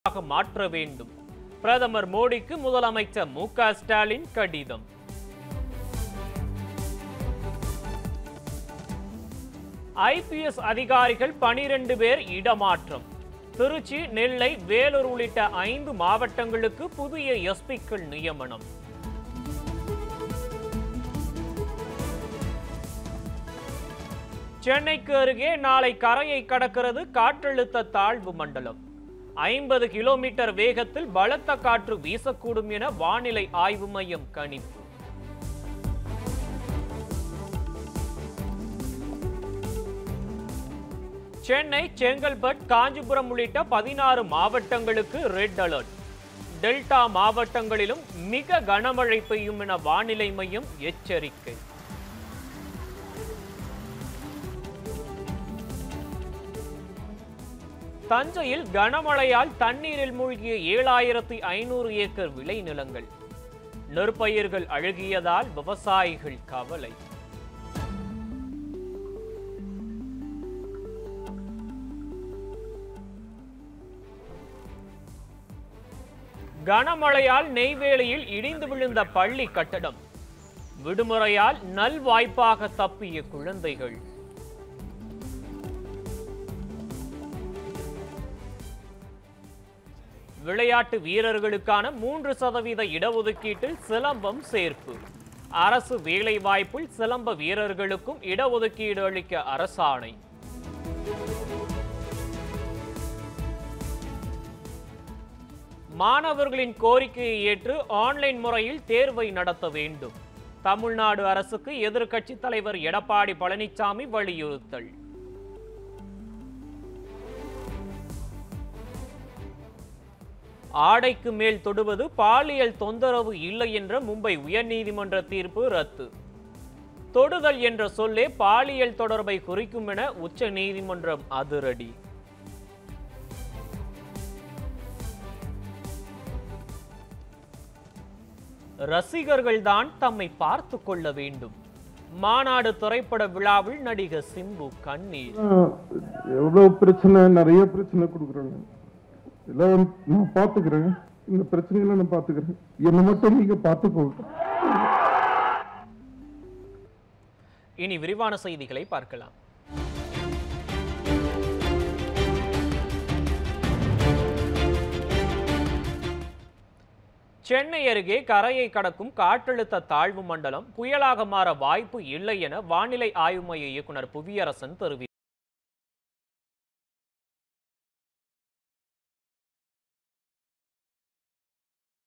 ஆக மாற்ற வேண்டும் பிரதமர் மோடிக்கு முதலமைச்சர் மு க ஸ்டாலின் கடிதம் ஐபிஎஸ் அதிகாரிகள் பனிரெண்டு பேர் இடமாற்றம் திருச்சி நெல்லை வேலூர் உள்ளிட்ட ஐந்து மாவட்டங்களுக்கு புதிய எஸ்பிக்கள் நியமனம் சென்னைக்கு அருகே நாளை கரையை கடக்கிறது காற்றழுத்த தாழ்வு மண்டலம் ஐம்பது கிலோமீட்டர் வேகத்தில் பலத்த காற்று வீசக்கூடும் என வானிலை ஆய்வு மையம் கணிப்பு சென்னை செங்கல்பட் காஞ்சிபுரம் உள்ளிட்ட பதினாறு மாவட்டங்களுக்கு ரெட் அலர்ட் டெல்டா மாவட்டங்களிலும் மிக கனமழை பெய்யும் என வானிலை மையம் எச்சரிக்கை தஞ்சையில் கனமழையால் தண்ணீரில் மூழ்கிய ஏழாயிரத்தி ஐநூறு ஏக்கர் விளைநிலங்கள் நெற்பயிர்கள் அழுகியதால் விவசாயிகள் கவலை கனமழையால் நெய்வேலியில் இடிந்து விழுந்த பள்ளி கட்டடம் விடுமுறையால் நல்வாய்ப்பாக தப்பிய குழந்தைகள் விளையாட்டு வீரர்களுக்கான மூன்று சதவீத இடஒதுக்கீட்டில் சிலம்பம் சேர்ப்பு அரசு வேலைவாய்ப்பில் சிலம்ப வீரர்களுக்கும் இடஒதுக்கீடு அளிக்க அரசாணை மாணவர்களின் கோரிக்கையை ஏற்று ஆன்லைன் முறையில் தேர்வை நடத்த வேண்டும் தமிழ்நாடு அரசுக்கு எதிர்க்கட்சி தலைவர் எடப்பாடி பழனிசாமி வலியுறுத்தல் ஆடைக்கு மேல் தொடுவது பாலியல் தொந்தரவு இல்லை என்ற மும்பை உயர்நீதிமன்ற தீர்ப்பு ரத்து தொடுதல் என்ற சொல்லே பாலியல் தொடர்பை குறிக்கும் என உச்ச நீதிமன்றம் அதிரடி ரசிகர்கள்தான் தம்மை பார்த்து கொள்ள வேண்டும் மாநாடு திரைப்பட விழாவில் நடிகர் சிம்பு கண்ணீர் எவ்வளவு பிரச்சனை நிறைய பிரச்சனை கொடுக்குறாங்க எல்லாம் நான் பாத்துக்கிறேன் இந்த பிரச்சனைகளை நான் பாத்துக்கிறேன் என்னை மட்டும் நீங்க பாத்துக்கோங்க இனி விரிவான செய்திகளை பார்க்கலாம் சென்னை அருகே கரையை கடக்கும் காற்றழுத்த தாழ்வு மண்டலம் புயலாக மாற வாய்ப்பு இல்லை என வானிலை ஆய்வு மைய இயக்குனர் புவியரசன் தெரிவித்தார்